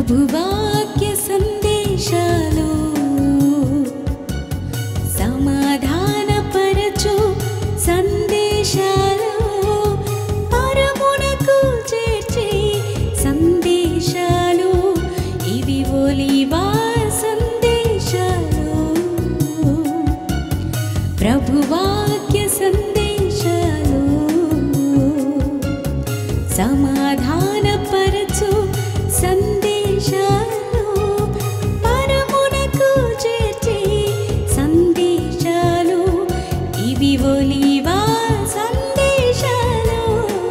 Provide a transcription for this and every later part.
ప్రభువాక్య సందేశాలు సమాధానపరచు సందేశాలు పరమునకు చేర్చే సందేశాలు ఇవి ఒలివా సందేశాలు ప్రభువాక్య సందేశాలు సమాధానపరచు సందేశాలు పరమునకు చేర్చే సందేశాలు ఇవి ఒలివా సందేశాలు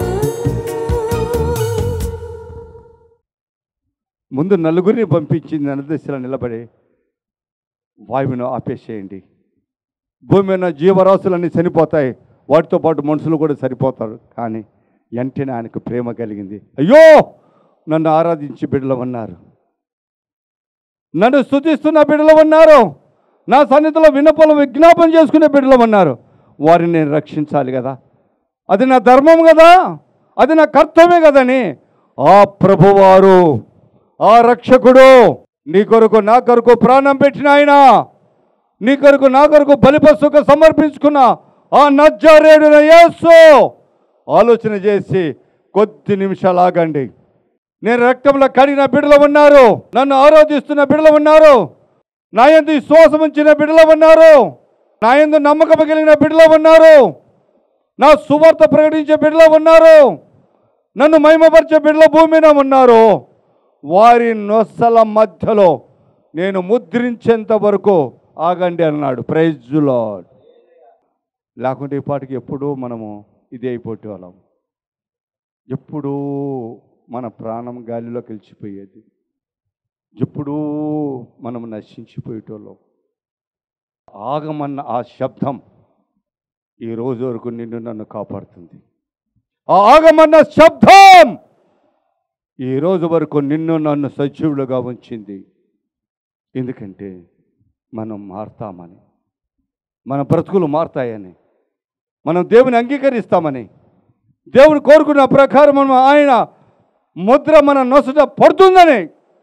ముందు నలుగురిని పంపించింది అనదశలో నిలబడి వాయువును ఆపేసేయండి భూమి మీద జీవరాశులన్నీ చనిపోతాయి వాటితో పాటు మనుషులు కూడా సరిపోతారు కానీ వెంటనే ఆయనకు ప్రేమ కలిగింది అయ్యో నన్ను ఆరాధించి బిడ్డలు ఉన్నారు నన్ను స్థుతిస్తున్న బిడ్డలు ఉన్నారు నా సన్నిధిలో విన్నపలు విజ్ఞాపన చేసుకునే బిడ్డలు ఉన్నారు వారిని నేను రక్షించాలి కదా అది నా ధర్మం కదా అది నా కర్తవ్యం కదని ఆ ప్రభువారు ఆ రక్షకుడు నీ కొరకు నా కొరకు ప్రాణం పెట్టిన ఆయన నీ కొరకు నా కొరకు బలిపశుక సమర్పించుకున్న ఆ నజ్జారేడున యేసు ఆలోచన చేసి కొద్ది నిమిషాలు ఆగండి నేను రక్తంలో కడిగిన బిడ్డలు ఉన్నారు నన్ను ఆరాధిస్తున్న బిడ్డలు ఉన్నారు నా ఎందు విశ్వాసం ఉంచిన బిడ్డలు ఉన్నారు నా ఎందు నమ్మకం కలిగిన బిడ్డలు ఉన్నారు నా సువార్త ప్రకటించే బిడ్డలు ఉన్నారు నన్ను మహిమపరిచే బిడ్డల భూమి మీద ఉన్నారు వారి నొసల మధ్యలో నేను ముద్రించేంత వరకు ఆగండి అన్నాడు ప్రైజ్ లాడ్ లేకుంటే ఈ పాటికి ఎప్పుడూ మనము ఇది అయిపోతే వాళ్ళం ఎప్పుడూ మన ప్రాణం గాలిలో కలిసిపోయేది ఎప్పుడూ మనం నశించిపోయేటోళ్ళం ఆగమన్న ఆ శబ్దం ఈ రోజు వరకు నిన్ను నన్ను కాపాడుతుంది ఆ ఆగమన్న శబ్దం ఈ రోజు వరకు నిన్ను నన్ను సజీవులుగా ఉంచింది ఎందుకంటే మనం మారుతామని మన బ్రతుకులు మారుతాయని మనం దేవుని అంగీకరిస్తామని దేవుని కోరుకున్న ప్రకారం మనం ఆయన ముద్ర మన నొసట పడుతుందని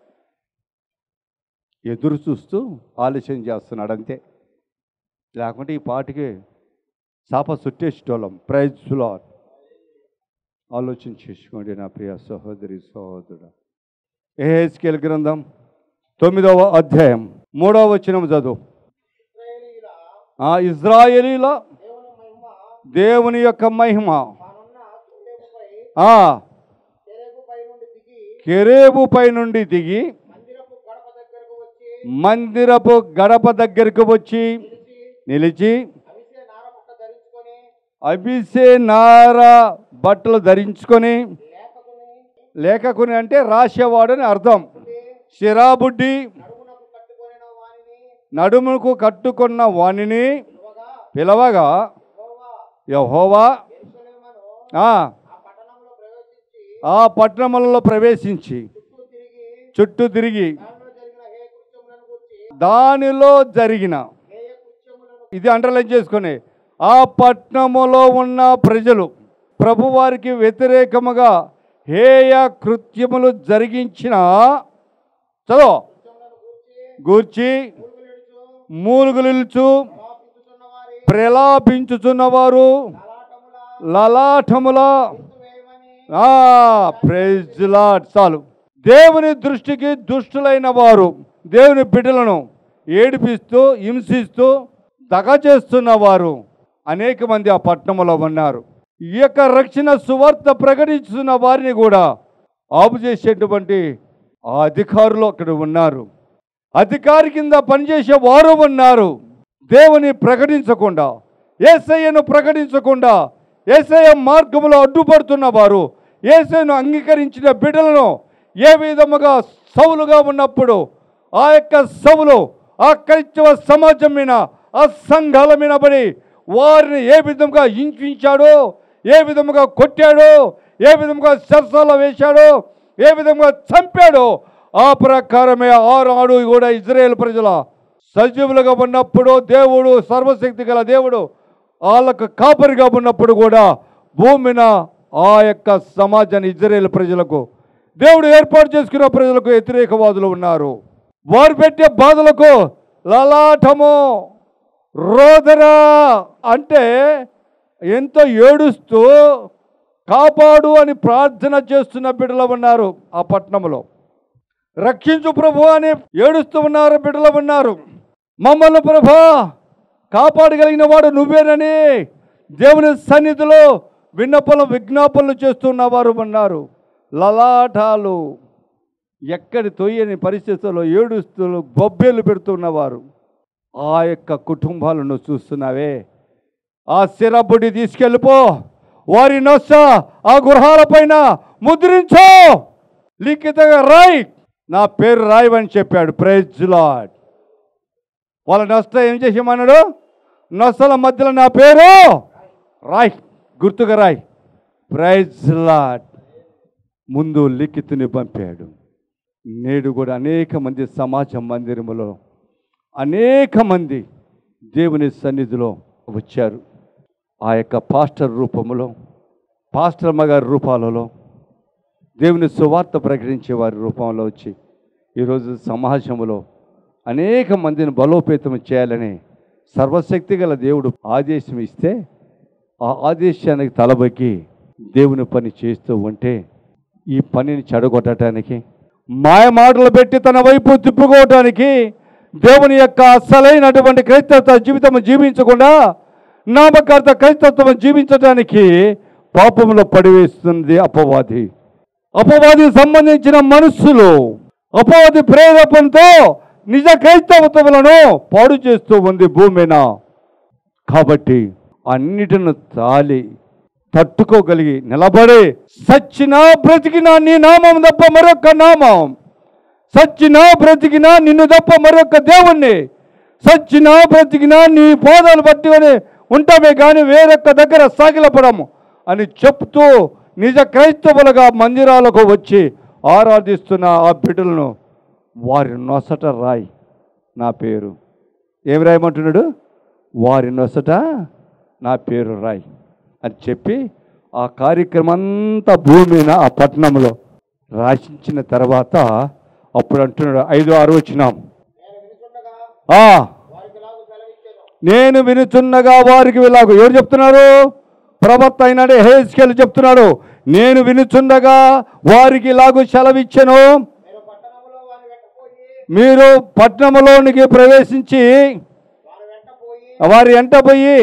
ఎదురు చూస్తూ ఆలస్యం చేస్తున్నాడు అంతే లేకుంటే ఈ పాటికి చాప చుట్టేసేటోళ్ళం ప్రైజ్ లాడ్ ఆలోచన చేసుకోండి నా ప్రియ సహోదరి సహోదరుడు ఏహెచ్కేల్ గ్రంథం తొమ్మిదవ అధ్యాయం మూడవ వచనం చదువు ఆ ఇజ్రాయేలీల దేవుని యొక్క మహిమ ఆ కెరేబుపై నుండి దిగి మందిరపు గడప దగ్గరకు వచ్చి నిలిచి అభిషే నార బట్టలు ధరించుకొని లేఖకుని అంటే రాసేవాడు అని అర్థం శిరాబుడ్డి నడుముకు కట్టుకున్న వాణిని పిలవగా యహోవా ఆ, ఆ పట్టణములలో ప్రవేశించి చుట్టూ తిరిగి దానిలో జరిగిన ఇది అండర్లైన్ చేసుకొని ఆ పట్టణములో ఉన్న ప్రజలు ప్రభువారికి వ్యతిరేకముగా హేయ కృత్యములు జరిగించిన చదువు గూర్చి మూలుగులిల్చు ప్రలాపించుచున్నవారు లలాటముల ఆ, praise the Lord. చాలు దేవుని దృష్టికి దుష్టులైన వారు దేవుని బిడ్డలను ఏడిపిస్తూ హింసిస్తూ దగ చేస్తున్న వారు అనేక మంది ఆ పట్టణంలో ఉన్నారు ఈ యొక్క రక్షణ సువార్త ప్రకటిస్తున్న వారిని కూడా ఆపు చేసేటువంటి ఆ అధికారులు అక్కడ ఉన్నారు అధికారి కింద పనిచేసే వారు ఉన్నారు దేవుని ప్రకటించకుండా ఏసయ్యను ప్రకటించకుండా ఏసయ్య మార్గములో అడ్డుపడుతున్న వారు ఏసయ్యను అంగీకరించిన బిడ్డలను ఏ విధముగా సౌలుగా ఉన్నప్పుడు ఆ యొక్క సౌలు ఆ క్రైస్తవ సమాజం మీద ఆ సంఘాల మీద పడి వారిని ఏ విధంగా హింసించాడో ఏ విధముగా కొట్టాడో ఏ విధముగా సరసాల వేశాడో ఏ విధంగా చంపాడో ఆ ప్రకారమే ఆనాడు కూడా ఇజ్రాయేల్ ప్రజల సజీవులుగా ఉన్నప్పుడు దేవుడు సర్వశక్తి గల దేవుడు వాళ్ళకు కాపరిగా ఉన్నప్పుడు కూడా భూమిన ఆ యొక్క సమాజాన్ని ఇజ్రాయేల్ ప్రజలకు దేవుడు ఏర్పాటు చేసుకున్న ప్రజలకు వ్యతిరేకవాదులు ఉన్నారు వారు పెట్టే బాధలకు లలాటము రోదన అంటే ఎంతో ఏడుస్తూ కాపాడు అని ప్రార్థన చేస్తున్న బిడ్డలు ఉన్నారు ఆ పట్టణంలో రక్షించు ప్రభు అని ఏడుస్తూ ఉన్నారు బిడ్డలు ఉన్నారు మమ్మల్ని ప్రభా కాపాడగలిగిన వాడు నువ్వేనని దేవుని సన్నిధిలో విన్నపలు విజ్ఞాపనలు చేస్తున్న వారు ఉన్నారు లలాటాలు ఎక్కడి తొయ్యని పరిస్థితుల్లో ఏడుస్తూ బొబ్బేలు పెడుతున్నవారు ఆ యొక్క కుటుంబాలను చూస్తున్నావే ఆ సిరబుడి తీసుకెళ్ళిపో వారి నొస్స ఆ గృహాలపైన ముద్రించో లిఖితంగా రాయ్ నా పేరు రాయవని చెప్పాడు ప్రైజ్ లాడ్ వాళ్ళ నొస్త ఏం చేసేమన్నాడు నొస్తల మధ్యలో నా పేరు రాయ్ గుర్తుగా రాయ్ ప్రైజ్ లాడ్ ముందు లిఖితుని పంపాడు నేడు కూడా అనేక మంది సమాజ మందిరములో అనేక మంది దేవుని సన్నిధిలో వచ్చారు ఆ యొక్క పాస్టర్ రూపములో పాస్టర్ అమ్మగారి రూపాలలో దేవుని సువార్త ప్రకటించే వారి రూపంలో వచ్చి ఈరోజు సమాజంలో అనేక మందిని బలోపేతం చేయాలని సర్వశక్తి గల దేవుడు ఆదేశం ఇస్తే ఆ ఆదేశానికి తలబొక్కి దేవుని పని చేస్తూ ఉంటే ఈ పనిని చెడగొట్టడానికి మాయ మాటలు పెట్టి తన వైపు తిప్పుకోవటానికి దేవుని యొక్క అసలైనటువంటి క్రైస్తవ జీవితం జీవించకుండా నామకార్థ క్రైస్తత్వం జీవించడానికి పాపంలో పడివేస్తుంది అపవాది అపవాదికి సంబంధించిన మనస్సులు అపవాది ప్రేరేపణతో నిజ క్రైస్తవత్వములను పాడు చేస్తూ ఉంది భూమిన కాబట్టి అన్నిటిని తాలి తట్టుకోగలిగి నిలబడి సచ్చినా బ్రతికినా నీ నామం తప్ప మరొక నామం సచ్చినా బ్రతికినా నిన్ను తప్ప మరొక దేవుణ్ణి సచ్చినా బ్రతికినా నీ పాదాలు పట్టుకొని ఉంటామే కానీ వేరొక్క దగ్గర సాగిలపడము అని చెప్తూ నిజ క్రైస్తవులుగా మందిరాలకు వచ్చి ఆరాధిస్తున్న ఆ బిడ్డలను వారి నొసట రాయి నా పేరు ఏం రాయమంటున్నాడు వారి నొసట నా పేరు రాయి అని చెప్పి ఆ కార్యక్రమం అంతా భూమి మీద ఆ పట్టణంలో రాసించిన తర్వాత అప్పుడు అంటున్నాడు ఐదు ఆరు వచ్చినాం ఆ, నేను వినుచున్నగా వారికి ఇలాగ ఎవరు చెప్తున్నారు ప్రవక్త అయినాడు హేస్కెల్ చెప్తున్నాడు నేను వినుచుండగా వారికి ఇలాగూ సెలవిచ్చెను మీరు పట్టణంలోనికి ప్రవేశించి వారి వెంట పోయి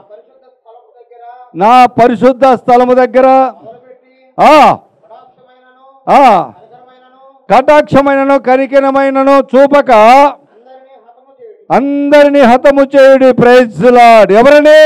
నా పరిశుద్ధ స్థలము దగ్గర ఆ ఆ కటాక్షమైనను కనికరమైనను చూపక అందరిని హతము చేయుడి ప్రైజ్లాడ్ ఎవరని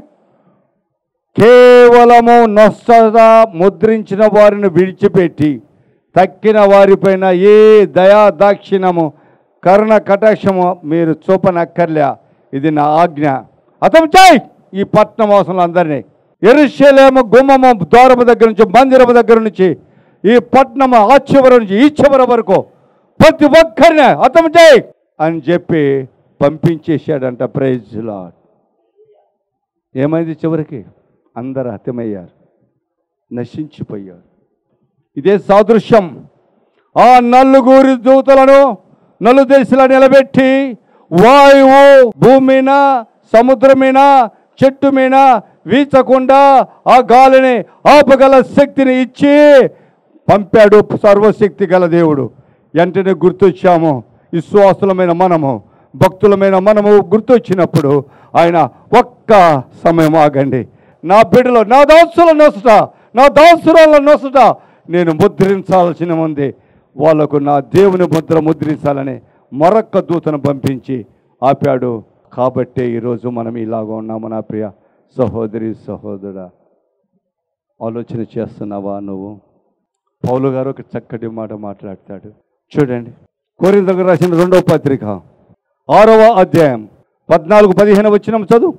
కేవలము నొస్తద ముద్రించిన వారిని విడిచిపెట్టి తక్కిన వారిపైన ఏ దయా దాక్షిణము కరుణ కటాక్షము మీరు చూపనక్కర్లే ఇది నా ఆజ్ఞ హతం చేయి ఈ పట్నం వాసులు అందరినీ ఎరుషలేము గుమ్మము ద్వారము దగ్గర నుంచి మందిరము దగ్గర నుంచి ఈ పట్నము ఆ చివరి నుంచి ఈ చివరి వరకు ప్రతి ఒక్కరిని హతం చేయి అని చెప్పి పంపించేశాడంట ప్రైజ్ లాడ్ ఏమైంది చివరికి అందరు హతమయ్యారు నశించిపోయారు ఇదే సాదృశ్యం ఆ నలుగురి దూతలను నలు దేశాల నిలబెట్టి వాయువు భూమి మీద సముద్రం మీద చెట్టు మీద వీచకుండా ఆ గాలిని ఆపగల శక్తిని ఇచ్చి పంపాడు సర్వశక్తి గల దేవుడు వెంటనే గుర్తొచ్చాము విశ్వాసులమైన మనము భక్తులమైన మనము గుర్తొచ్చినప్పుడు ఆయన ఒక్క సమయం ఆగండి నా బిడ్డలో నా దాసుల నొసట నా దాసురాల నొసట నేను ముద్రించాల్సిన ఉంది వాళ్ళకు నా దేవుని ముద్ర ముద్రించాలని మరొక్క దూతను పంపించి ఆపాడు కాబట్టే ఈరోజు మనం ఇలాగ ఉన్నాము నా ప్రియ సహోదరి సహోదరుడా ఆలోచన చేస్తున్నావా నువ్వు పౌలు గారు ఒక చక్కటి మాట మాట్లాడతాడు చూడండి కోరిందకు రాసిన రెండవ పత్రిక ఆరవ అధ్యాయం పద్నాలుగు పదిహేను వచ్చిన చదువు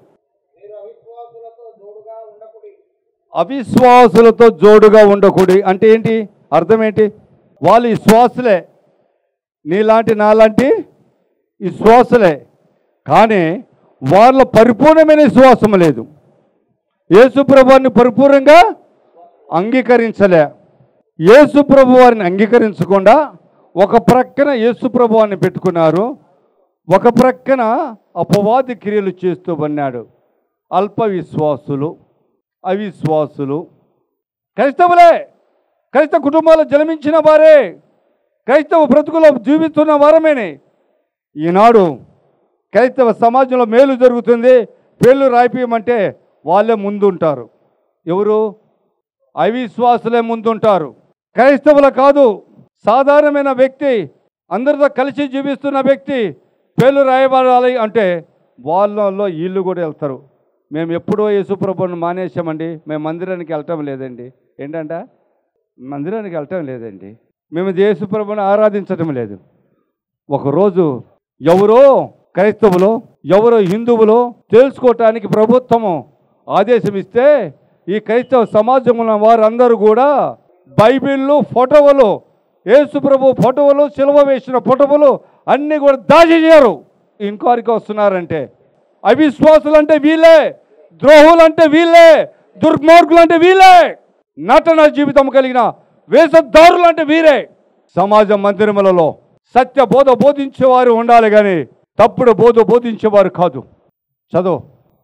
అవిశ్వాసులతో జోడుగా ఉండకూడి అంటే ఏంటి అర్థం ఏంటి వాళ్ళు విశ్వాసులే నీలాంటి నాలాంటి విశ్వాసులే కానీ వాళ్ళ పరిపూర్ణమైన విశ్వాసం లేదు యేసుప్రభాన్ని పరిపూర్ణంగా అంగీకరించలే యేసు ప్రభు వారిని అంగీకరించకుండా ఒక ప్రక్కన యేసు ప్రభు వారిని పెట్టుకున్నారు ఒక ప్రక్కన అపవాది క్రియలు చేస్తూ ఉన్నాడు అల్ప విశ్వాసులు అవిశ్వాసులు క్రైస్తవులే క్రైస్తవ కుటుంబాలు జన్మించిన వారే క్రైస్తవ బ్రతుకులో జీవిస్తున్న వారమేనే ఈనాడు క్రైస్తవ సమాజంలో మేలు జరుగుతుంది పేర్లు రాయిపోయమంటే వాళ్ళే ముందుంటారు ఎవరు అవిశ్వాసులే ముందుంటారు క్రైస్తవుల కాదు సాధారణమైన వ్యక్తి అందరితో కలిసి జీవిస్తున్న వ్యక్తి పేర్లు రాయబడాలి అంటే వాళ్ళలో వీళ్ళు కూడా వెళ్తారు మేము ఎప్పుడో యేసుప్రభుని మానేసామండి మేము మందిరానికి వెళ్ళటం లేదండి ఏంటంట మందిరానికి వెళ్ళటం లేదండి మేము యేసుప్రభుని ఆరాధించటం లేదు ఒకరోజు ఎవరో క్రైస్తవులు ఎవరో హిందువులు తెలుసుకోవటానికి ప్రభుత్వము ఆదేశం ఇస్తే ఈ క్రైస్తవ సమాజంలో వారందరూ కూడా బైబిళ్ళు ఫోటోలు యేసుప్రభు ఫోటోలు సిలువ వేసిన ఫోటోలు అన్నీ కూడా దాచేయరు ఇంకోరికి వస్తున్నారంటే అవిశ్వాసులు అంటే వీళ్ళే ద్రోహులు అంటే వీళ్ళే దుర్మార్గులు అంటే వీళ్ళే నటన జీవితం కలిగిన వేషధారులు అంటే వీరే సమాజ మందిరములలో సత్య బోధ బోధించేవారు ఉండాలి కానీ తప్పుడు బోధ బోధించేవారు కాదు చదువు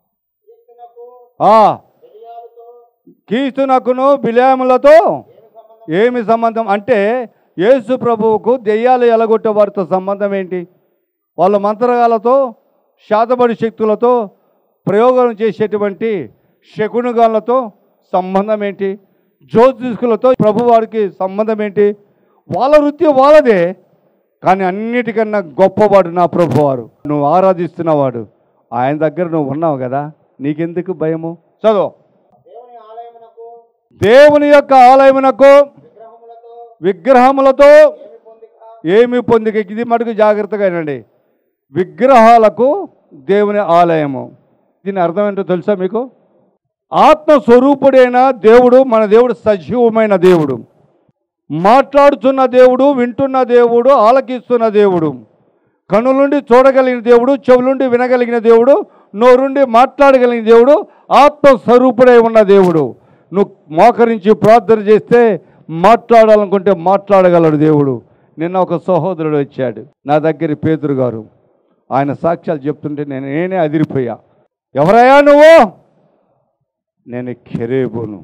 ఆ, కీర్తునకును బిలాములతో ఏమి సంబంధం అంటే యేసు ప్రభువుకు దెయ్యాలు ఎలగొట్టే వారితో సంబంధం ఏంటి వాళ్ళ మంత్రగాలతో శాతబడి శక్తులతో ప్రయోగం చేసేటువంటి శకునుగాలతో సంబంధం ఏంటి జ్యోతిష్కులతో ప్రభువారికి సంబంధం ఏంటి వాళ్ళ వృత్తి వాళ్ళదే కానీ అన్నిటికన్నా గొప్పవాడు నా ప్రభువారు నువ్వు ఆరాధిస్తున్నవాడు ఆయన దగ్గర నువ్వు ఉన్నావు కదా నీకెందుకు భయము చదువు దేవుని ఆలయమునకు దేవుని యొక్క ఆలయమునకు విగ్రహములతో విగ్రహములతో ఏమి పొందిక ఏమి పొందిక ఇది మటుకు జాగ్రత్తగా వినండి విగ్రహాలకు దేవుని ఆలయము దీని అర్థం ఏంటో తెలుసా మీకు ఆత్మస్వరూపుడైన దేవుడు మన దేవుడు సజీవమైన దేవుడు మాట్లాడుతున్న దేవుడు వింటున్న దేవుడు ఆలకిస్తున్న దేవుడు కనులుండి చూడగలిగిన దేవుడు చెవులుండి వినగలిగిన దేవుడు నోరుండి మాట్లాడగలిగిన దేవుడు ఆత్మస్వరూపుడై ఉన్న దేవుడు నువ్వు మోకరించి ప్రార్థన చేస్తే మాట్లాడాలనుకుంటే మాట్లాడగలడు దేవుడు నిన్న ఒక సహోదరుడు వచ్చాడు నా దగ్గర పేదరు గారు ఆయన సాక్ష్యాలు చెప్తుంటే నేను నేనే అదిరిపోయా ఎవరయ్యా నువ్వు నేను కెరేబును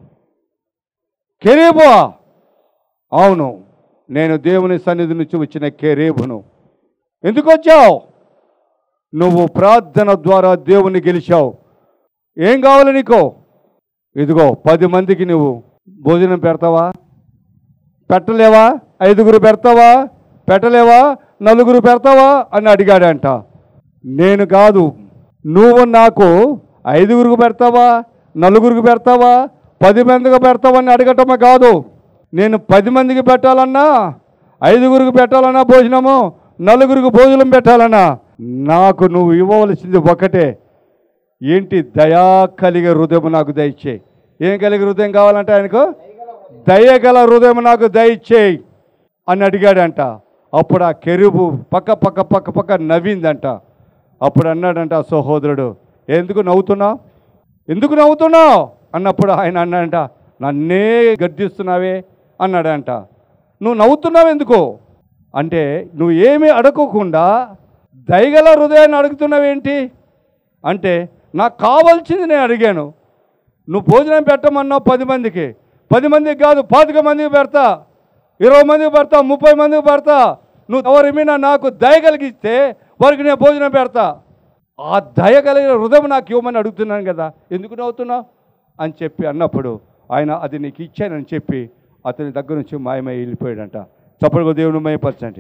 కెరేబు అవును నేను దేవుని సన్నిధి నుంచి వచ్చిన కెరేబును ఎందుకు వచ్చావు నువ్వు ప్రార్థన ద్వారా దేవుని గెలిచావు ఏం కావాలి నీకు ఇదిగో పది మందికి నువ్వు భోజనం పెడతావా పెట్టలేవా ఐదుగురు పెడతావా పెట్టలేవా నలుగురు పెడతావా అని అడిగాడంట నేను కాదు నువ్వు నాకు ఐదుగురికి పెడతావా నలుగురికి పెడతావా పది మందికి పెడతావా అని అడగటమే కాదు నేను పది మందికి పెట్టాలన్నా ఐదుగురికి పెట్టాలన్నా భోజనము నలుగురికి భోజనం పెట్టాలన్నా నాకు నువ్వు ఇవ్వవలసింది ఒకటే ఏంటి దయా కలిగే హృదయం నాకు దయచేయి ఏం కలిగే హృదయం కావాలంటే ఆయనకు దయగల హృదయం నాకు దయచేయి అని అడిగాడంట అప్పుడు ఆ కెరుబు పక్క పక్క పక్క పక్క నవ్విందంట అప్పుడు అన్నాడంట ఆ సహోదరుడు ఎందుకు నవ్వుతున్నావు ఎందుకు నవ్వుతున్నావు అన్నప్పుడు ఆయన అన్నాడంట నన్నే గర్దిస్తున్నావే అన్నాడంట నువ్వు నవ్వుతున్నావు ఎందుకు అంటే నువ్వు ఏమీ అడగకుండా దయగల హృదయాన్ని అడుగుతున్నావేంటి అంటే నాకు కావాల్సింది నేను అడిగాను నువ్వు భోజనం పెట్టమన్నావు పది మందికి పది మందికి కాదు పాతిక మందికి పెడతా ఇరవై మందికి పెడతా ముప్పై మందికి పెడతా నువ్వు ఎవరి మీద నాకు దయ కలిగిస్తే వారికి నేను భోజనం పెడతా ఆ దయ కలిగిన హృదయం నాకు ఇవ్వమని అడుగుతున్నాను కదా ఎందుకు నవ్వుతున్నావు అని చెప్పి అన్నప్పుడు ఆయన అది నీకు ఇచ్చానని చెప్పి అతని దగ్గర నుంచి మాయమై వెళ్ళిపోయాడంట చప్పటిగా దేవుని మయపరచండి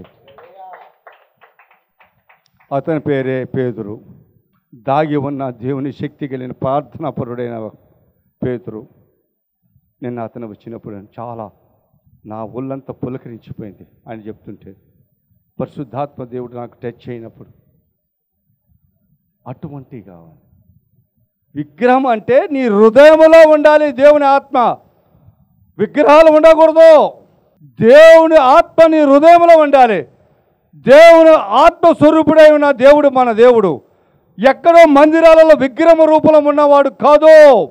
అతని పేరే పేదురు దాగి ఉన్న దేవుని శక్తి కలిగిన ప్రార్థనాపరుడైన పేతురు నిన్న అతను వచ్చినప్పుడు చాలా నా ఒళ్ళంతా పులకరించిపోయింది అని చెప్తుంటే పరిశుద్ధాత్మ దేవుడు నాకు టచ్ అయినప్పుడు అటువంటి కావాలి విగ్రహం అంటే నీ హృదయంలో ఉండాలి దేవుని ఆత్మ విగ్రహాలు ఉండకూడదు దేవుని ఆత్మ నీ హృదయంలో ఉండాలి దేవుని ఆత్మస్వరూపుడై ఉన్న దేవుడు మన దేవుడు ఎక్కడో మందిరాలలో విగ్రహం రూపంలో ఉన్నవాడు కాదు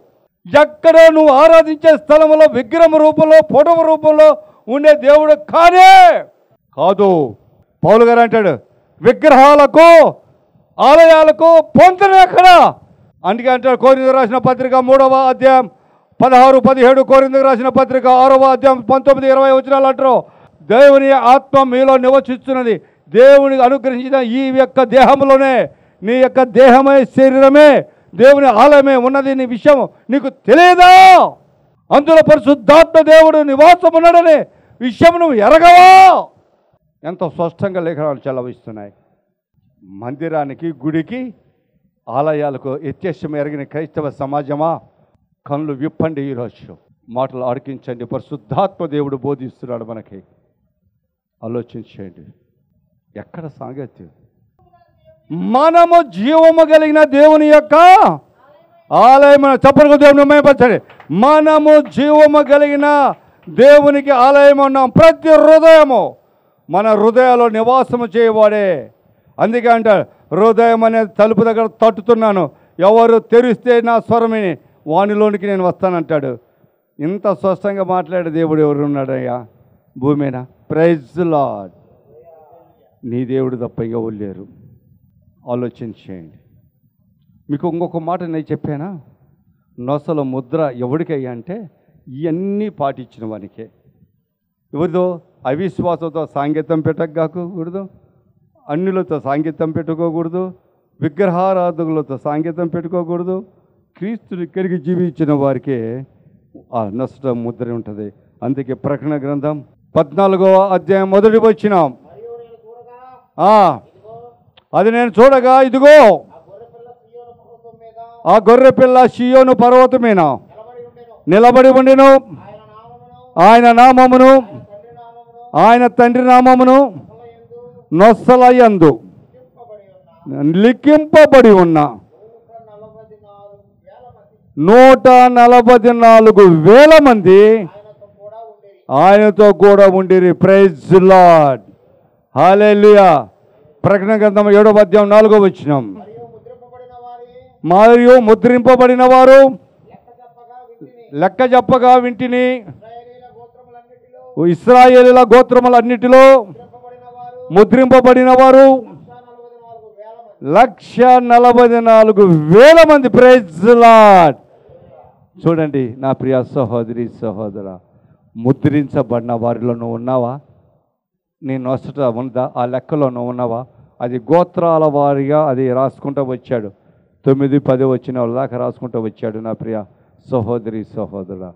ఎక్కడో నువ్వు ఆరాధించే స్థలంలో విగ్రహం రూపంలో ఫోటో రూపంలో ఉండే దేవుడు కానే కాదు పౌలు గారు అంటాడు విగ్రహాలకు ఆలయాలకు పొంతన ఎక్కడ అందుకే అంటాడు కోరింద రాసిన పత్రిక మూడవ అధ్యాయం పదహారు పదిహేడు కోరిందకు రాసిన పత్రిక ఆరవ అధ్యాయం పంతొమ్మిది ఇరవై వచ్చినాలు అంటారు దేవుని ఆత్మ మీలో నివసిస్తున్నది దేవుని అనుగ్రహించిన ఈ యొక్క దేహంలోనే నీ యొక్క దేహమే శరీరమే దేవుని ఆలయమే ఉన్నది నీ విషయం నీకు తెలియదా అందులో పరిశుద్ధాత్మ దేవుడు నివాసం ఉన్నాడనే విషయం నువ్వు ఎరగవా ఎంత స్పష్టంగా లేఖనాలు చెలవిస్తున్నాయి మందిరానికి గుడికి ఆలయాలకు వ్యత్యాసం ఎరిగిన క్రైస్తవ సమాజమా కళ్ళు విప్పండి ఈరోజు మాటలు ఆడికించండి పరిశుద్ధాత్మ దేవుడు బోధిస్తున్నాడు మనకి ఆలోచించండి ఎక్కడ సాంగత్యం మనము జీవము కలిగిన దేవుని యొక్క ఆలయం చెప్పడానికి దేవుని మేపచ్చండి మనము జీవము కలిగిన దేవునికి ఆలయం ఉన్నాం ప్రతి హృదయము మన హృదయాల్లో నివాసము చేయవాడే అందుకే అంటారు హృదయం అనే తలుపు దగ్గర తట్టుతున్నాను ఎవరు తెరిస్తే నా స్వరమిని వానిలోనికి నేను వస్తానంటాడు ఇంత స్పష్టంగా మాట్లాడే దేవుడు ఎవరు ఉన్నాడయ్యా భూమి మీద ప్రైజ్ లాడ్ నీ దేవుడు తప్ప ఎవరు లేరు ఆలోచించేయండి మీకు ఇంకొక మాట నేను చెప్పానా నొసల ముద్ర ఎవరికయ్యా అంటే ఇవన్నీ పాటించిన వానికే ఎవరిదో అవిశ్వాసంతో సాంగీతం పెట్టకూడదు అన్యులతో సాంగీతం పెట్టుకోకూడదు విగ్రహారాధకులతో సాంగీతం పెట్టుకోకూడదు క్రీస్తుని ఇక్కడికి జీవించిన వారికే ఆ నష్ట ముద్ర ఉంటుంది అందుకే ప్రకటన గ్రంథం పద్నాలుగవ అధ్యాయం మొదటి వచ్చినాం మరియు నేను చూడగా ఆ, అది నేను చూడగా ఇదిగో ఆ గొర్రె పిల్ల సియోను పర్వతం మీద ఆ గొర్రె పిల్ల షియోను పర్వతమేన నిలబడి ఉండెను నిలబడి ఉండెను ఆయన నామమును ఆయన నామమును తండ్రి నామమును ఆయన తండ్రి నామమును అసలయందు నొస్సలయందు చెప్పబడి ఉన్న లిఖింపబడి ఉన్న నూట నలభై నాలుగు వేల మంది నూట నలభై నాలుగు వేల మంది ఆయనతో కూడా ఉండేది ఆయనతో కూడా ఉండిరి ప్రైజ్ లాడ్ హాలేలుయా ప్రకటన గ్రంథం ఏడవ అధ్యాయం నాలుగో వచ్చినాం మరియు ముద్రింపబడిన వారి మరియు ముద్రింపబడిన వారు లెక్క చెప్పగా వింటిని లెక్క చెప్పగా వింటిని ఇశ్రాయేలీల గోత్రములన్నిటిలో ఇస్రాయేలుల గోత్రములన్నిటిలో ముద్రింపబడిన వారు ముద్రింపబడిన వారు లక్ష నలభై నాలుగు వేల లక్ష నలభై నాలుగు వేల మంది మంది ప్రైజ్ లాడ్ చూడండి నా ప్రియ సహోదరి సహోదర ముద్రించబడిన వారిలో నువ్వు ఉన్నావా నీ నొసట ఉందా ఆ లెక్కలో నువ్వు ఉన్నావా అది గోత్రాల వారిగా అది రాసుకుంటూ వచ్చాడు తొమ్మిది పది వచ్చిన వాళ్ళ దాకా రాసుకుంటూ వచ్చాడు నా ప్రియ సహోదరి సహోదర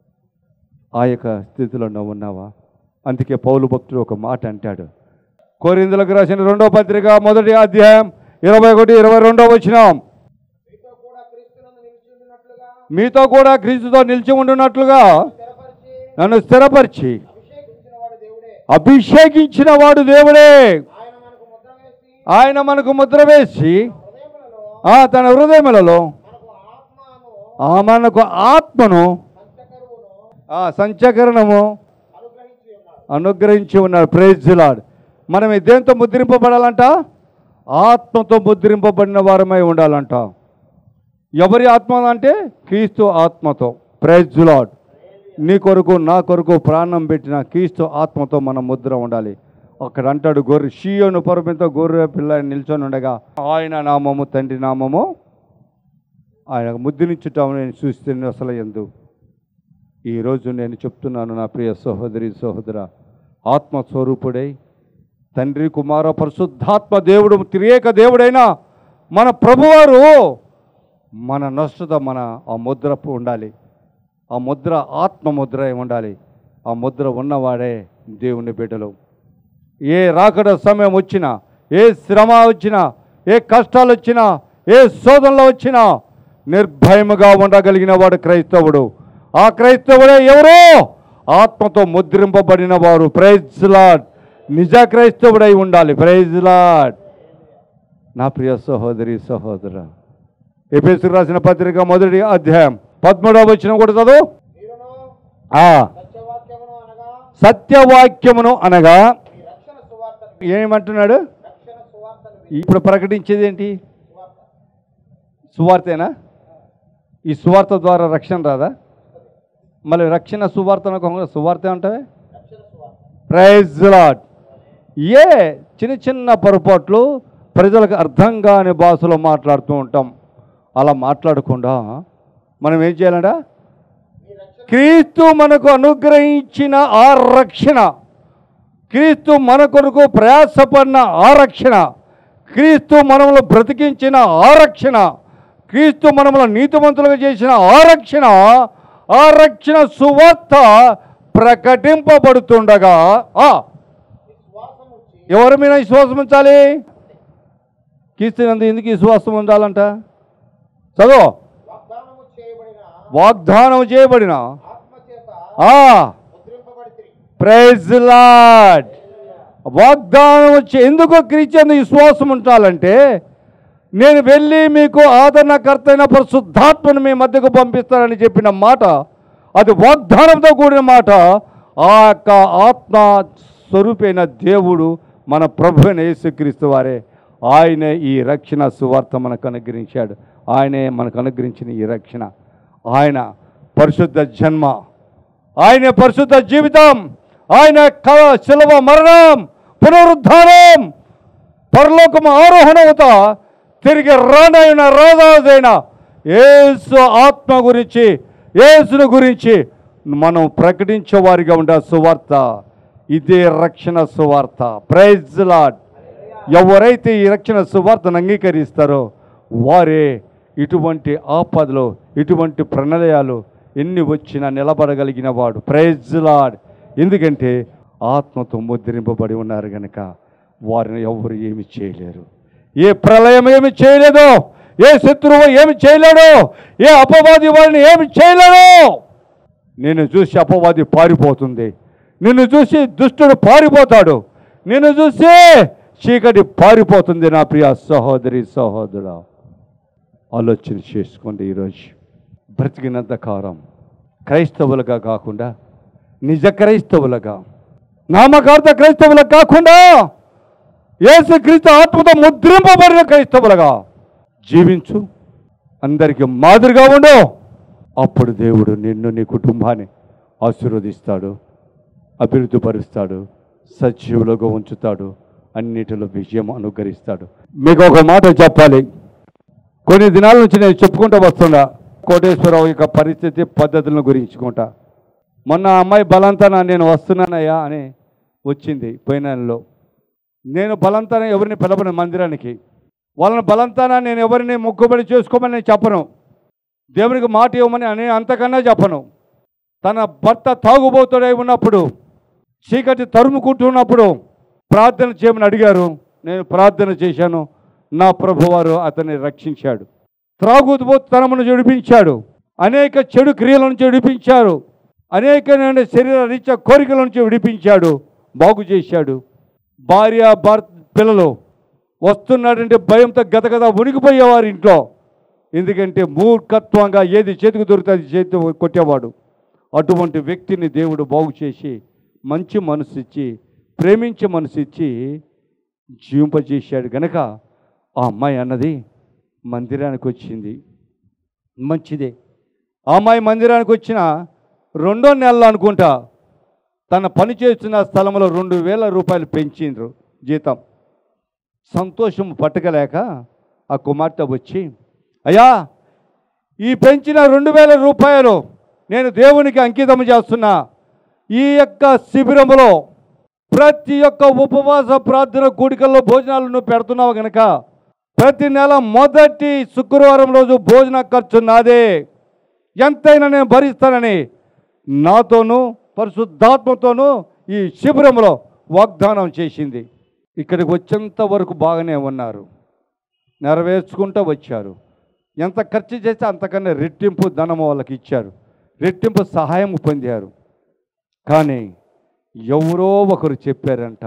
ఆ యొక్క స్థితిలో నువ్వు ఉన్నావా అందుకే పౌలు భక్తుడు ఒక మాట అంటాడు కోరిందులకు రాసిన రెండో పత్రిక మొదటి అధ్యాయం ఇరవై ఒకటి ఇరవై రెండో వచ్చినాం మీతో కూడా క్రీస్తునందు నిలిచి ఉండినట్లుగా మీతో కూడా క్రీస్తుతో నిలిచి ఉండున్నట్లుగా స్థిరపరిచి నన్ను స్థిరపరిచి అభిషేకించిన వాడు దేవుడే అభిషేకించిన వాడు దేవుడే ఆయన మనకు ముద్ర వేసి ఆయన మనకు ముద్ర వేసి హృదయములలో ఆ తన హృదయములలో మనకు ఆత్మను ఆ మనకు ఆత్మను పంచకరువును ఆ సంచకరణము అనుగ్రహించి ఉన్నాడు అనుగ్రహించి ఉన్నాడు ప్రైజ్ లాడ్ మనం ఈ దేంతో ముద్రింపబడాలంట ఆత్మతో ముద్రింపబడిన వారమై ఉండాలంట ఎవరి ఆత్మ అంటే క్రీస్తు ఆత్మతో ప్రైజ్ లాడ్ నీ కొరకు నా కొరకు ప్రాణం పెట్టిన క్రీస్తు ఆత్మతో మనం ముద్ర ఉండాలి అక్కడ అంటాడు గొర్రె షియోను పరమితో గొర్రె పిల్ల నిల్చొని ఉండగా ఆయన నామము తండ్రి నామము ఆయన ముద్రించుటాము నేను చూస్తే అసలు ఎందు ఈరోజు నేను చెప్తున్నాను నా ప్రియ సహోదరి సహోదర ఆత్మస్వరూపుడై తండ్రి కుమార పరిశుద్ధాత్మ దేవుడు త్రియేక దేవుడైన మన ప్రభువారు మన నష్టత మన ఆ ముద్ర ఉండాలి ఆ ముద్ర ఆత్మ ముద్ర అయి ఉండాలి ఆ ముద్ర ఉన్నవాడే దేవుని బిడ్డలు ఏ రాకడ సమయం వచ్చినా ఏ శ్రమ వచ్చినా ఏ కష్టాలు వచ్చినా ఏ శోధనలు వచ్చినా నిర్భయముగా ఉండగలిగిన వాడు క్రైస్తవుడు ఆ క్రైస్తవుడే ఎవరు ఆత్మతో ముద్రింపబడిన వారు ప్రైజ్ లాడ్ నిజ క్రైస్తవుడై ఉండాలి ప్రైజ్ లాడ్ నా ప్రియ సహోదరి సహోదర ఎపిఎస్కి రాసిన పత్రిక మొదటి అధ్యాయం పదమూడవ వచ్చిన కూడా చదువు మీరును ఆ, సత్యవాక్యమును అనగా సత్యవాక్యమును అనగా ఈ రక్షణ సువార్తను ఏమంటున్నాడు రక్షణ సువార్తను విని ఇప్పుడు ప్రకటించేది ఏంటి సువార్త సువార్తేనా ఈ సువార్త ద్వారా రక్షణ రాదా మళ్ళీ రక్షణ సువార్త అనకుండా సువార్త అంటే ప్రైజ్ లాడ్ ఏ చిన్న చిన్న పొరపాట్లు ప్రజలకు అర్థం కాని భాషలో మాట్లాడుతూ ఉంటాం అలా మాట్లాడకుండా మనం ఏం చేయాలంట క్రీస్తు మనకు అనుగ్రహించిన ఆ రక్షణ క్రీస్తు మన కొరకు ప్రయాసపడిన ఆ రక్షణ క్రీస్తు మనములు బ్రతికించిన ఆ రక్షణ క్రీస్తు మనములు నీతిమంతులుగా చేసిన ఆ రక్షణ ఆ రక్షణ సువార్త ప్రకటింపబడుతుండగా ఆ, విశ్వాసం ఉంచి ఎవరి మీద విశ్వాసం ఉంచాలి క్రీస్తునందు ఎందుకు విశ్వాసం ఉండాలంట చదువు వాగ్దానము చేయబడిన వాగ్దానం చేయబడిన ఆత్మచేత ఆ ముద్రింపబడి ప్రైజ్ లాడ్ వాగ్దానం వచ్చి ఎందుకు క్రీస్తు విశ్వాసం ఉండాలంటే నేను వెళ్ళి మీకు ఆదరణకర్త అయిన పరిశుద్ధాత్మను మీ మధ్యకు పంపిస్తానని చెప్పిన మాట అది వాగ్దానంతో కూడిన మాట ఆ యొక్క ఆత్మ స్వరూపైన దేవుడు మన ప్రభు అయిన యేసుక్రీస్తు వారే ఆయనే ఈ రక్షణ సువార్త మనకు అనుగ్రహించాడు ఆయనే మనకు అనుగ్రహించిన ఈ రక్షణ ఆయన పరిశుద్ధ జన్మ ఆయన పరిశుద్ధ జీవితం ఆయన క శిలవ మరణం పునరుద్ధానం పరలోకము ఆరోహణవుతా తిరిగి రానైన రాజైన యేసు ఆత్మ గురించి యేసును గురించి మనం ప్రకటించే వారిగా ఉండే సువార్త ఇదే రక్షణ సువార్త ప్రైజ్ లాడ్ ఎవరైతే ఈ రక్షణ సువార్తను అంగీకరిస్తారో వారే ఇటువంటి ఆపదలు ఇటువంటి ప్రణలయాలు ఎన్ని వచ్చినా నిలబడగలిగిన వాడు ప్రైజ్ లాడ్ ఎందుకంటే ఆత్మతో ముద్రింపబడి ఉన్నారు గనక వారిని ఎవరు ఏమి చేయలేరు ఏ ప్రళయం ఏమి చేయలేదో ఏ శత్రువు ఏమి చేయలేడు ఏ అపవాది వారిని ఏమి చేయలేడు నిన్ను చూసి అపవాది పారిపోతుంది నిన్ను చూసి దుష్టుడు పారిపోతాడు నిన్ను చూసి చీకటి పారిపోతుంది నా ప్రియ సహోదరి సహోదరుడా ఆలోచన చేసుకోండి ఈరోజు బ్రతికినంత కాలం క్రైస్తవులుగా కాకుండా నిజ క్రైస్తవులుగా నామకార్థ క్రైస్తవులుగా కాకుండా యేసుక్రీస్తు ఆత్మతో ముద్రింపబడిన క్రైస్తవులుగా జీవించు అందరికీ మాదిరిగా ఉండు అప్పుడు దేవుడు నిన్ను నీ కుటుంబాన్ని ఆశీర్వదిస్తాడు అభివృద్ధి పరుస్తాడు సజీవులుగా ఉంచుతాడు అన్నిటిలో విజయం అనుగ్రహిస్తాడు మీకు ఒక మాట చెప్పాలి కొన్ని దినాల నుంచి నేను చెప్పుకుంటూ వస్తున్నా కోటేశ్వరరావు యొక్క పరిస్థితి పద్ధతులను గురించుకుంటా మొన్న ఆ అమ్మాయి బలంతన నేను వస్తున్నానయ్యా అని వచ్చింది పోయిన నెలలో నేను బలంతన ఎవరిని పిలవను మందిరానికి వాళ్ళని బలంతాన నేను ఎవరిని మొక్కుబడి చేసుకోమని నేను చెప్పను దేవునికి మాట ఇవ్వమని అని అంతకన్నా చెప్పను తన భర్త తాగుబోతుడై ఉన్నప్పుడు చీకటి తరుముకుంటున్నప్పుడు ప్రార్థన చేయమని అడిగారు నేను ప్రార్థన చేశాను నా ప్రభువారు అతన్ని రక్షించాడు త్రాగుబోతుతనమును విడిపించాడు అనేక చెడు క్రియల నుంచి విడిపించారు అనేకమైన శరీర రీత్యా కోరికల నుంచి విడిపించాడు బాగు చేశాడు భార్య భర్త పిల్లలు వస్తున్నాడంటే భయంతో గదగద ఉనికిపోయేవారు ఇంట్లో ఎందుకంటే మూర్ఖత్వంగా ఏది చేతికి దొరికితే అది చేతి కొట్టేవాడు అటువంటి వ్యక్తిని దేవుడు బాగు చేసి మంచి మనసు ఇచ్చి ప్రేమించే మనసు ఇచ్చి జీవింపజేశాడు గనక ఆ అమ్మాయి అన్నది మందిరానికి వచ్చింది మంచిదే ఆ అమ్మాయి మందిరానికి వచ్చిన రెండో నెలలో అనుకుంటా తన పని చేస్తున్న స్థలంలో రెండు వేల రూపాయలు పెంచిండ్రు జీతం సంతోషం పట్టకలేక ఆ కుమార్తె వచ్చి అయ్యా ఈ పెంచిన రెండు వేల రూపాయలు నేను దేవునికి అంకితం చేస్తున్నా ఈ యొక్క శిబిరంలో ప్రతి ఒక్క ఉపవాస ప్రార్థన కూడికల్లో భోజనాలు నువ్వు పెడుతున్నావు గనక ప్రతి నెల మొదటి శుక్రవారం రోజు భోజన ఖర్చు నాదే ఎంతైనా నేను భరిస్తానని నాతోనూ పరిశుద్ధాత్మతోనూ ఈ శిబిరంలో వాగ్దానం చేసింది ఇక్కడికి వచ్చేంత వరకు బాగానే ఉన్నారు నెరవేర్చుకుంటూ వచ్చారు ఎంత ఖర్చు చేస్తే అంతకన్నా రెట్టింపు ధనము వాళ్ళకి ఇచ్చారు రెట్టింపు సహాయం పొందారు కానీ ఎవరో ఒకరు చెప్పారంట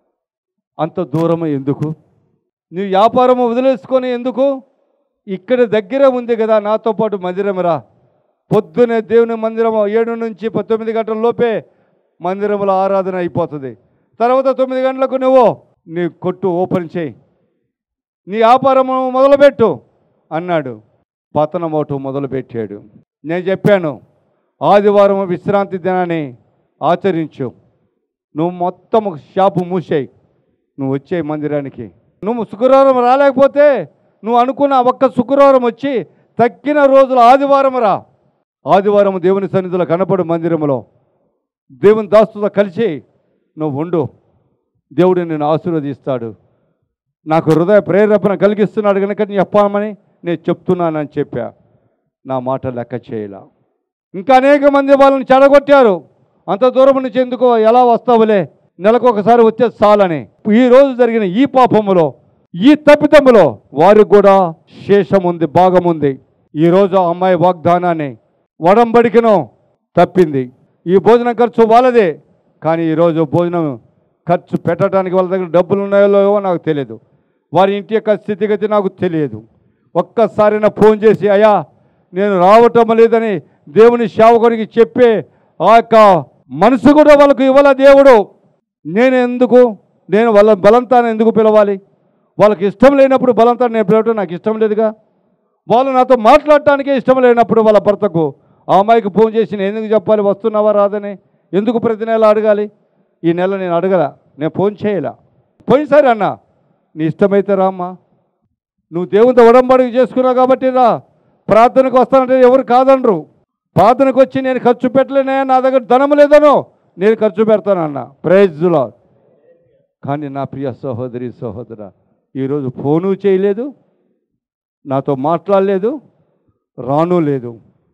అంత దూరం ఎందుకు నీ వ్యాపారం వదిలేసుకొని ఎందుకు ఇక్కడ దగ్గర ఉంది కదా నాతో పాటు మందిరం రా పొద్దునే దేవుని మందిరం ఏడు నుంచి ప- తొమ్మిది గంటల లోపే మందిరంలో ఆరాధన అయిపోతుంది తర్వాత తొమ్మిది గంటలకు నువ్వు నీ కొట్టు ఓపెన్ చేయి నీ వ్యాపారము మొదలుపెట్టు అన్నాడు పతనమోటం మొదలుపెట్టాడు నేను చెప్పాను ఆదివారం విశ్రాంతి దినాన్ని ఆచరించు నువ్వు మొత్తం ఒక షాపు మూసేయి నువ్వు వచ్చే మందిరానికి నువ్వు శుక్రవారం రాలేకపోతే నువ్వు అనుకున్న ఒక్క శుక్రవారం వచ్చి తక్కిన రోజులు ఆదివారం రా ఆదివారం దేవుని సన్నిధిలో కనపడు మందిరంలో దేవుని దాస్తుతో కలిసి నువ్వు ఉండు దేవుడు నిన్ను ఆశీర్వదిస్తాడు నాకు హృదయ ప్రేరేపణ కలిగిస్తున్నాడు కనుక నేను చెప్పామని నేను చెప్తున్నానని చెప్పా నా మాట లెక్క చేయలా ఇంకా అనేక మంది వాళ్ళని చెడగొట్టారు అంత దూరం నుంచి ఎందుకో ఎలా వస్తావులే నెలకు ఒకసారి వచ్చే చాలని ఈ రోజు జరిగిన ఈ పాపములో ఈ తప్పిదములో వారికి కూడా శేషం ఉంది భాగం ఉంది ఈరోజు ఆ అమ్మాయి వాగ్దానాన్ని వడంబడికను తప్పింది ఈ భోజనం ఖర్చు వాళ్ళదే కానీ ఈరోజు భోజనం ఖర్చు పెట్టడానికి వాళ్ళ దగ్గర డబ్బులు ఉన్నాయో లేవో నాకు తెలియదు వారి ఇంటి యొక్క స్థితిగతి నాకు తెలియదు ఒక్కసారి నా ఫోన్ చేసి అయ్యా నేను రావటం లేదని దేవుని సేవకునికి చెప్పే ఆ యొక్క మనసు కూడా వాళ్ళకు ఇవ్వాల దేవుడు నేను ఎందుకు నేను వాళ్ళ బలంతాన్ని ఎందుకు పిలవాలి వాళ్ళకి ఇష్టం లేనప్పుడు బలంతాన్ని నేను పిలవటం నాకు ఇష్టం లేదుగా వాళ్ళు నాతో మాట్లాడటానికే ఇష్టం లేనప్పుడు వాళ్ళ భర్తకు ఆ అమ్మాయికి ఫోన్ చేసి నేను ఎందుకు చెప్పాలి వస్తున్నావా రాదని ఎందుకు ప్రతి నెల అడగాలి ఈ నెల నేను అడగల నేను ఫోన్ చేయలా పోయినసారి అన్న నీ ఇష్టమైతే రామ్మా నువ్వు దేవునితో ఉడంబడికి చేసుకున్నావు కాబట్టి రా ప్రార్థనకు వస్తానంటే ఎవరు కాదనరు ప్రార్థనకు వచ్చి నేను ఖర్చు పెట్టలేనే నా దగ్గర ధనం లేదనో నేను ఖర్చు పెడతానన్న ప్రైజ్లో కానీ నా ప్రియ సహోదరి సహోదర ఈరోజు ఫోను చేయలేదు నాతో మాట్లాడలేదు రాను లేదు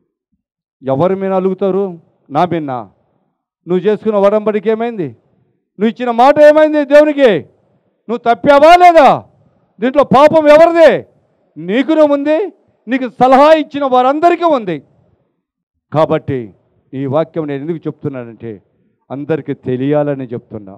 ఎవరి మీద అలుగుతారు నా మిన్న నువ్వు చేసుకున్న వడంబడికి ఏమైంది నువ్వు ఇచ్చిన మాట ఏమైంది దేవునికి నువ్వు తప్పావా లేదా దీంట్లో పాపం ఎవరిది నీకునే ఉంది నీకు సలహా ఇచ్చిన వారందరికీ ఉంది కాబట్టి ఈ వాక్యం నేను ఎందుకు చెప్తున్నానంటే అందరికీ తెలియాలని చెప్తున్నా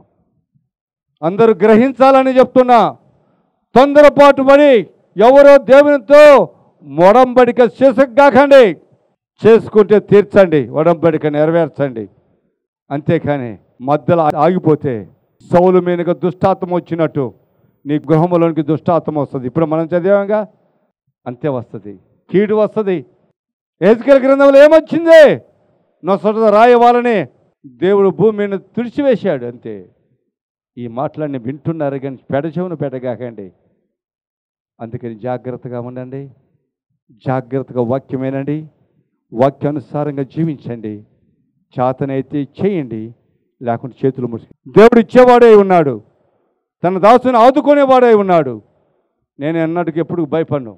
అందరూ గ్రహించాలని చెప్తున్నా తొందరపాటు పడి ఎవరో దేవునితో మొడంబడిక చేసుగాకండి చేసుకుంటే తీర్చండి ఒడంబడిక నెరవేర్చండి అంతేకాని మధ్యలో ఆగిపోతే సౌలు మీదగా దుష్టాత్మ వచ్చినట్టు నీ గృహంలోనికి దుష్టాత్మ వస్తుంది ఇప్పుడు మనం చదివాంగా అంతే వస్తుంది కీడు వస్తుంది ఏజ్కేల్ గ్రంథంలో ఏమొచ్చింది నొసట రాయవాలని దేవుడు భూమిని తుడిచివేశాడు అంతే ఈ మాటలన్నీ వింటున్నారు కానీ పెడచెవును పెట్టగాకండి అందుకని జాగ్రత్తగా ఉండండి జాగ్రత్తగా వాక్యమేనండి వాక్యానుసారంగా జీవించండి చేతనైతే చేయండి లేకుంటే చేతులు ముసి దేవుడు ఇచ్చేవాడే ఉన్నాడు తన దాసుని ఆదుకునేవాడే ఉన్నాడు నేను ఎన్నటికి ఎప్పుడు భయపడను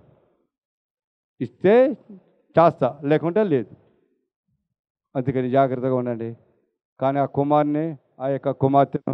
ఇస్తే చేస్తా లేకుంటే లేదు అందుకని జాగ్రత్తగా ఉండండి కానీ ఆ కుమార్ని ఆ యొక్క కుమార్తెను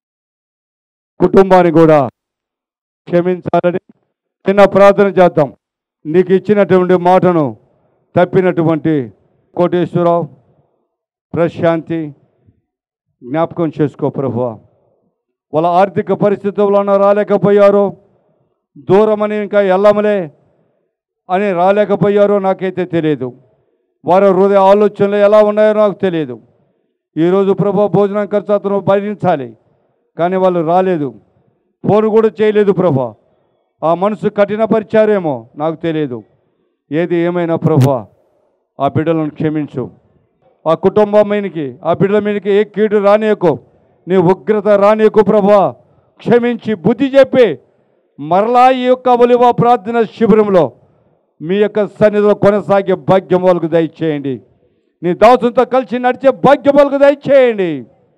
కుటుంబాన్ని కూడా క్షమించాలని చిన్న ప్రార్థన చేద్దాం నీకు ఇచ్చినటువంటి మాటను తప్పినటువంటి కోటేశ్వరరావు ప్రశాంతి జ్ఞాపకం చేసుకో ప్రభు వాళ్ళ ఆర్థిక పరిస్థితుల్లో రాలేకపోయారు దూరమని ఇంకా వెళ్ళమలే అని రాలేకపోయారో నాకైతే తెలియదు వారి హృదయ ఆలోచనలు ఎలా ఉన్నాయో నాకు తెలియదు ఈరోజు ప్రభు భోజనం ఖర్చు అతను భరించాలి కానీ వాళ్ళు రాలేదు ఫోన్ కూడా చేయలేదు ప్రభా ఆ మనసు కఠినపరిచారేమో నాకు తెలియదు ఏది ఏమైనా ప్రభా ఆ బిడ్డలను క్షమించు ఆ కుటుంబం మీదకి ఆ బిడ్డల మీదకి ఏ కీడు రానియకు నీ ఉగ్రత రానియకు ప్రభా క్షమించి బుద్ధి చెప్పి మరలా ఈ యొక్క ఒలివ ప్రార్థన శిబిరంలో మీ యొక్క సన్నిధిలో కొనసాగే భాగ్యం వాళ్ళకు దయచేయండి నీ దాసులతో కలిసి నడిచే భాగ్యం వాళ్ళకు దయచేయండి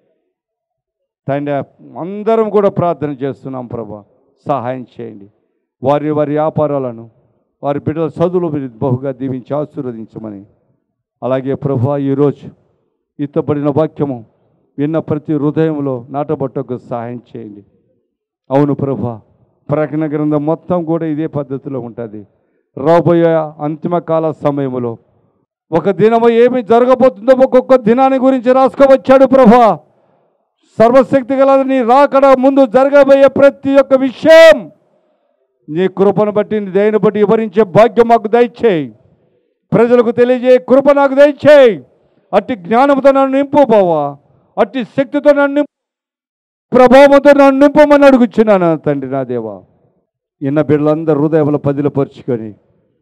తండ్రి అందరం కూడా ప్రార్థన చేస్తున్నాం ప్రభా సహాయం చేయండి వారి వారి వ్యాపారాలను వారి బిడ్డల చదువులు మీరు బహుగా దీవించి ఆశీర్వదించమని అలాగే ప్రభా ఈరోజు ఇత్తబడిన వాక్యము విన్న ప్రతి హృదయంలో నాటబట్టకు సహాయం చేయండి అవును ప్రభా ప్రకటన గ్రంథం మొత్తం కూడా ఇదే పద్ధతిలో ఉంటుంది రాబోయే అంతిమ కాల సమయంలో ఒక దినము ఏమి జరగబోతుందో ఒక్కొక్క దినాన్ని గురించి రాసుకోవచ్చాడు ప్రభా సర్వశక్తి గల నీ రాకడ ముందు జరగబోయే ప్రతి ఒక్క విషయం నీ కృపను బట్టి నీ దయను బట్టి వివరించే భాగ్యం మాకు దయచేయి ప్రజలకు తెలియజే కృప నాకు దయచేయి అట్టి జ్ఞానంతో నన్ను నింపు బావా అట్టి శక్తితో నన్ను నింపు ప్రభావంతో నన్ను నింపమని అడుగుచున్నాను తండ్రి నా దేవా ఇన్న బిడ్డలందరూ హృదయంలో పదిలపరుచుకొని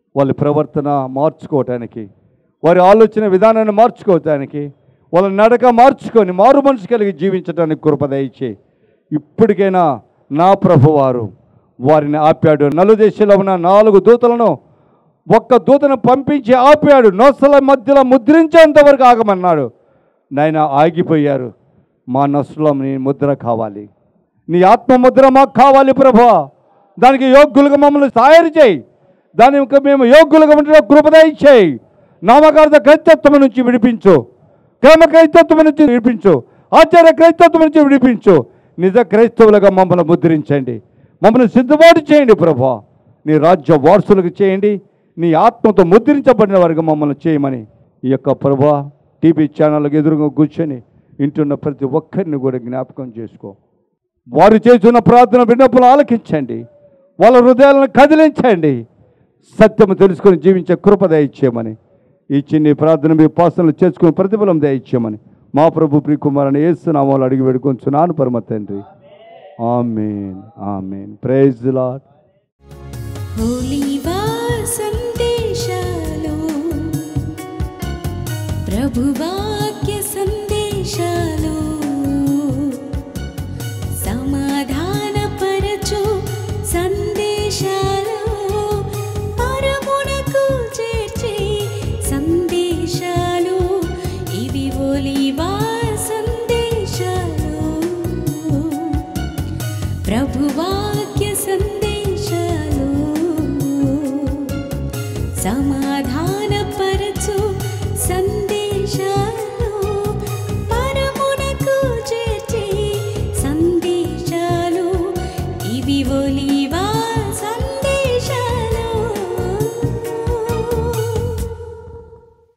వాళ్ళ ప్రవర్తన మార్చుకోవటానికి వారి ఆలోచన విధానాన్ని మార్చుకోవటానికి వాళ్ళ నడక మార్చుకొని మారు మనసు కలిగి జీవించడానికి కృప దయచే ఇప్పటికైనా నా ప్రభువారు వారిని ఆపాడు నలుదేశంలో ఉన్న నాలుగు దూతలను ఒక్క దూతను పంపించి ఆపాడు నొసల మధ్యలో ముద్రించేంత వరకు ఆగమన్నాడు నాయన ఆగిపోయారు మా నొసలో నీ ముద్ర కావాలి నీ ఆత్మ ముద్ర మాకు కావాలి ప్రభా దానికి యోగ్యులుగా మమ్మల్ని తయారు చేయి దానికి మేము యోగ్యులుగా ఉంటే కృపద ఇచ్చేయి నామకార్థ క్రైస్తత్వం నుంచి విడిపించు క్రమ క్రైస్తత్వం నుంచి విడిపించు ఆచార్య క్రైస్తత్వం నుంచి విడిపించు నిజ క్రైస్తవులుగా మమ్మల్ని ముద్రించండి మమ్మల్ని సిద్ధపాటు చేయండి ప్రభా నీ రాజ్య వారసులకు చేయండి నీ ఆత్మతో ముద్రించబడిన వారికి మమ్మల్ని చేయమని ఈ యొక్క ప్రభా టీవీ ఛానళ్ళకు ఎదురుగా కూర్చొని ఇంటున్న ప్రతి ఒక్కరిని కూడా జ్ఞాపకం చేసుకో వారు చేస్తున్న ప్రార్థన విన్నప్పులు ఆలకించండి వాళ్ళ హృదయాలను కదిలించండి సత్యము తెలుసుకొని జీవించే కృప దయచేయమని ఈ చిన్ని ప్రార్థన మీ పాసనలు చేసుకుని ప్రతిఫలం దయచేయమని మా ప్రభు ప్రియకుమారని ఏస్తున్నామని అడిగి వేడుకొంచున్నాను పరమ తండ్రి ఆమెన్ ఆమెన్ ప్రైజ్ లాడ్ హోలీవా సందేశాలు ప్రభువాక్య సందేశాలు సమాధానపరచు సందేశాలు పరమునకు చేర్చే సందేశాలు ఇవి ఒలివా సందేశాలు ప్రభువాక్య సందేశాలు సమాధాన